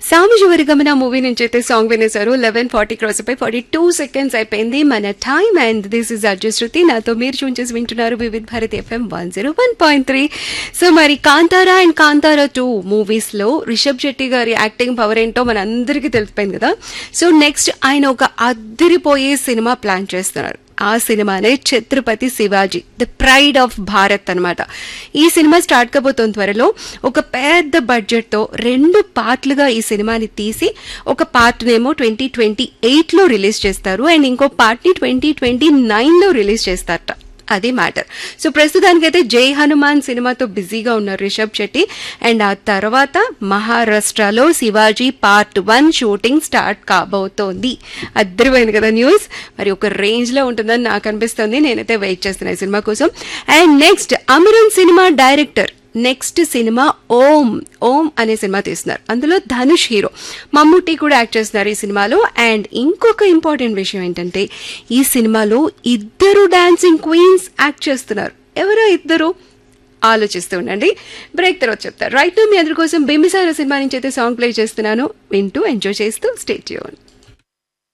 సామజవరి గమన మూవీ నుంచి అయితే సాంగ్ వినేశారు లెవెన్ ఫార్టీ క్రాస్ పై ఫార్టీ టూ సెకండ్స్ అయిపోయింది మన time and this is Arjun Shruti నాతో మీరు చూన్ చేసి వింటున్నారు Vividh Bharati FM one zero one point three so మరి Kantara and Kantara two movies లో రిషబ్ శెట్టి గారి యాక్టింగ్ పవర్ ఏంటో మన అందరికీ తెలిసిపోయింది కదా సో నెక్స్ట్ ఆయన ఒక అద్దరిపోయే సినిమా ప్లాన్ చేస్తున్నారు ఆ సినిమానే Chhatrapati Shivaji the pride of Bharat అన్నమాట ఈ సినిమా స్టార్ట్ కాబోతున్న త్వరలో ఒక పెద్ద బడ్జెట్తో రెండు పార్ట్లుగా ఈ సినిమాని తీసి ఒక పార్ట్నేమో ట్వంటీ ట్వంటీ ఎయిట్లో రిలీజ్ చేస్తారు అండ్ ఇంకో పార్ట్ని ట్వంటీ ట్వంటీ నైన్లో రిలీజ్ చేస్తారట అది మ్యాటర్ సో ప్రస్తుతానికైతే జై హనుమాన్ సినిమాతో బిజీగా ఉన్నారు రిషబ్ శెట్టి అండ్ ఆ తర్వాత మహారాష్ట్రలో Shivaji part one shooting start కాబోతోంది అద్దరిపోయింది కదా న్యూస్ మరి ఒక రేంజ్ లో ఉంటుందని నాకు అనిపిస్తుంది నేనైతే వెయిట్ చేస్తున్నా ఈ సినిమా కోసం అండ్ నెక్స్ట్ అమరన్ సినిమా డైరెక్టర్ నెక్స్ట్ సినిమా ఓం ఓం అనే సినిమా తీస్తున్నారు అందులో ధనుష్ హీరో మమ్ముట్టి కూడా యాక్ట్ చేస్తున్నారు ఈ సినిమాలో అండ్ ఇంకొక ఇంపార్టెంట్ విషయం ఏంటంటే ఈ సినిమాలో ఇద్దరు డాన్సింగ్ క్వీన్స్ యాక్ట్ చేస్తున్నారు ఎవరో ఇద్దరు ఆలోచిస్తూ ఉండండి బ్రేక్ తర్వాత చెప్తారు రైట్ మీ అందరి కోసం బింబిసార సినిమా నుంచి అయితే సాంగ్ ప్లే చేస్తున్నాను వింటూ ఎంజాయ్ చేస్తూ స్టే ట్యూన్